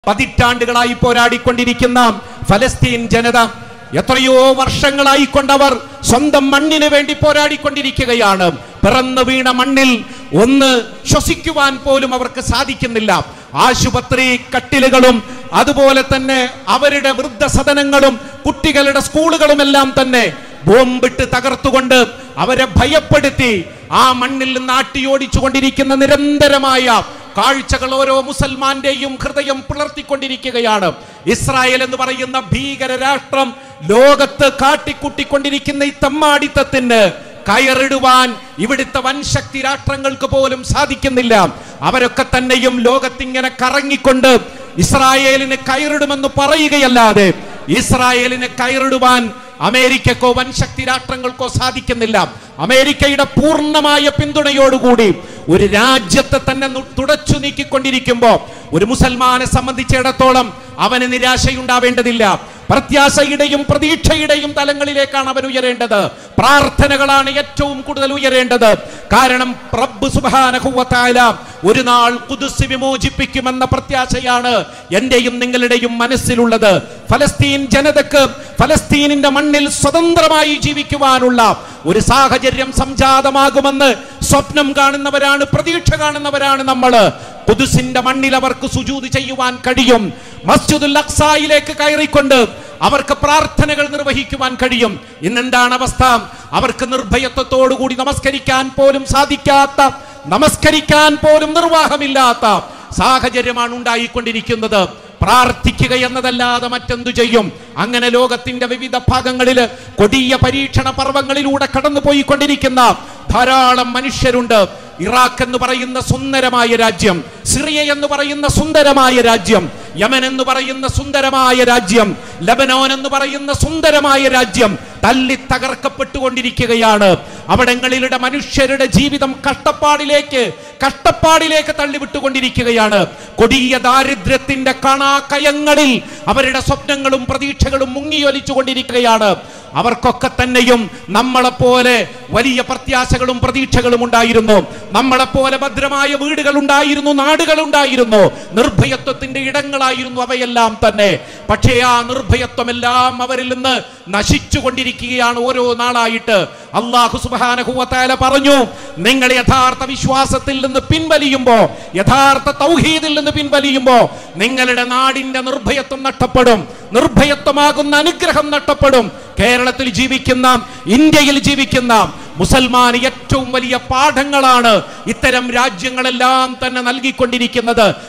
പതിറ്റാണ്ടുകളായി പോരാടിക്കൊണ്ടിരിക്കുന്ന ഫലസ്തീൻ ജനത എത്രയോ വർഷങ്ങളായി കൊണ്ടവർ സ്വന്തം മണ്ണിന് വേണ്ടി പോരാടിക്കൊണ്ടിരിക്കുകയാണ് പിറന്നു വീണ മണ്ണിൽ ഒന്ന് ശ്വസിക്കുവാൻ പോലും അവർക്ക് സാധിക്കുന്നില്ല ആശുപത്രി കട്ടിലുകളും അതുപോലെ തന്നെ അവരുടെ വൃദ്ധസദനങ്ങളും കുട്ടികളുടെ സ്കൂളുകളും എല്ലാം തന്നെ ബോംബിട്ട് തകർത്തുകൊണ്ട് അവരെ ഭയപ്പെടുത്തി ആ മണ്ണിൽ നിന്ന് ആട്ടിയോടിച്ചുകൊണ്ടിരിക്കുന്ന നിരന്തരമായ കാഴ്ചകൾ ഓരോ മുസൽമാന്റെയും ഹൃദയം പിളർത്തിക്കൊണ്ടിരിക്കുകയാണ് ഇസ്രായേൽ എന്ന് പറയുന്ന ഭീകര രാഷ്ട്രം ലോകത്ത് കാട്ടിക്കുട്ടിക്കൊണ്ടിരിക്കുന്ന ഈ തമ്മാടിത്തത്തിന് കയറിടുവാൻ ഇവിടുത്തെ വൻശക്തി രാഷ്ട്രങ്ങൾക്ക് പോലും സാധിക്കുന്നില്ല അവരൊക്കെ തന്നെയും ലോകത്തിങ്ങനെ കറങ്ങിക്കൊണ്ട് ഇസ്രായേലിന് കയറിടുമെന്ന് പറയുകയല്ലാതെ ഇസ്രായേലിന് കയറിടുവാൻ അമേരിക്കക്കോ വൻശക്തി രാഷ്ട്രങ്ങൾക്കോ സാധിക്കുന്നില്ല അമേരിക്കയുടെ പൂർണ്ണമായ പിന്തുണയോടുകൂടി ഒരു രാജ്യത്തെ തന്നെ നു- തുടച്ചു നീക്കിക്കൊണ്ടിരിക്കുമ്പോൾ ഒരു മുസൽമാനെ സംബന്ധിച്ചിടത്തോളം അവന് നിരാശയുണ്ടാവേണ്ടതില്ല പ്രത്യാശയുടെയും പ്രതീക്ഷയുടെയും തലങ്ങളിലേക്കാണ് അവൻ ഉയരേണ്ടത് പ്രാർത്ഥനകളാണ് ഏറ്റവും കൂടുതൽ ഉയരേണ്ടത് കാരണം റബ്ബ് സുബ്ഹാനഹുവതആല ഒരു നാൾ കുദുസ് വിമോചിപ്പിക്കുമെന്ന പ്രത്യാശയാണ് എന്റെയും നിങ്ങളുടെയും മനസ്സിലുള്ളത് ഫലസ്തീൻ ജനതക്ക് ഫലസ്തീനിന്റെ മണ്ണിൽ സ്വതന്ത്രമായി ജീവിക്കുവാനുള്ള ഒരു സാഹചര്യം സംജാതമാകുമെന്ന് സ്വപ്നം കാണുന്നവരാണ് പ്രതീക്ഷ കാണുന്നവരാണ് നമ്മൾ കുദുസിന്റെ മണ്ണിൽ അവർക്ക് സുജൂത് ചെയ്യുവാൻ കഴിയും മസ്ജിദുൽ അക്സായിലേക്ക് കയറിക്കൊണ്ട് അവർക്ക് പ്രാർത്ഥനകൾ നിർവഹിക്കുവാൻ കഴിയും ഇന്നെന്താണ് അവസ്ഥ അവർക്ക് നിർഭയത്വത്തോടുകൂടി നമസ്കരിക്കാൻ പോലും സാധിക്കാത്ത നമസ്കരിക്കാൻ പോലും നിർവാഹമില്ലാത്ത സാഹചര്യമാണ് ഉണ്ടായിക്കൊണ്ടിരിക്കുന്നത് പ്രാർത്ഥിക്കുക എന്നതല്ലാതെ മറ്റെന്തു ചെയ്യും അങ്ങനെ ലോകത്തിന്റെ വിവിധ ഭാഗങ്ങളിൽ കൊടിയ പരീക്ഷണ പർവ്വങ്ങളിലൂടെ കടന്നു പോയിക്കൊണ്ടിരിക്കുന്ന ധാരാളം മനുഷ്യരുണ്ട് ഇറാഖ് എന്ന് പറയുന്ന സുന്ദരമായ രാജ്യം സിറിയ എന്ന് പറയുന്ന സുന്ദരമായ രാജ്യം യമൻ എന്ന് പറയുന്ന സുന്ദരമായ രാജ്യം ലബനോൻ എന്ന് പറയുന്ന സുന്ദരമായ രാജ്യം തല്ലി തകർക്കപ്പെട്ടുകൊണ്ടിരിക്കുകയാണ് അവിടങ്ങളിലുള്ള മനുഷ്യരുടെ ജീവിതം കഷ്ടപ്പാടിലേക്ക് കഷ്ടപ്പാടിലേക്ക് തള്ളിവിട്ടുകൊണ്ടിരിക്കുകയാണ് കൊടിയ ദാരിദ്ര്യത്തിന്റെ കാണാക്കയങ്ങളിൽ അവരുടെ സ്വപ്നങ്ങളും പ്രതീക്ഷകളും മുങ്ങിയൊലിച്ചു കൊണ്ടിരിക്കുകയാണ് അവർക്കൊക്കെ തന്നെയും നമ്മളെപ്പോലെ വലിയ പ്രത്യാശകളും പ്രതീക്ഷകളും ഉണ്ടായിരുന്നു നമ്മളെപ്പോലെ ഭദ്രമായ വീടുകൾ ഉണ്ടായിരുന്നു നാടുകൾ ഉണ്ടായിരുന്നു നിർഭയത്വത്തിന്റെ ഇടങ്ങളായിരുന്നു അവയെല്ലാം തന്നെ പക്ഷേ ആ നിർഭയത്വമെല്ലാം അവരിൽ നിന്ന് നശിച്ചുകൊണ്ടിരിക്കുകയാണ് ഓരോ നാളായിട്ട് അള്ളാഹു സുബാനഹുവത്താല പറഞ്ഞു നിങ്ങൾ യഥാർത്ഥ വിശ്വാസത്തിൽ നിന്ന് പിൻവലിയുമ്പോ യഥാർത്ഥ തൗഹീദിൽ നിന്ന് പിൻവലിയുമ്പോ നിങ്ങളുടെ നാടിന്റെ നിർഭയത്വം നഷ്ടപ്പെടും നിർഭയത്വമാകുന്ന അനുഗ്രഹം നഷ്ടപ്പെടും കേരളത്തിൽ ജീവിക്കുന്ന ഇന്ത്യയിൽ ജീവിക്കുന്ന മുസൽമാൻ ഏറ്റവും വലിയ പാഠങ്ങളാണ് ഇത്തരം രാജ്യങ്ങളെല്ലാം തന്നെ നൽകിക്കൊണ്ടിരിക്കുന്നത്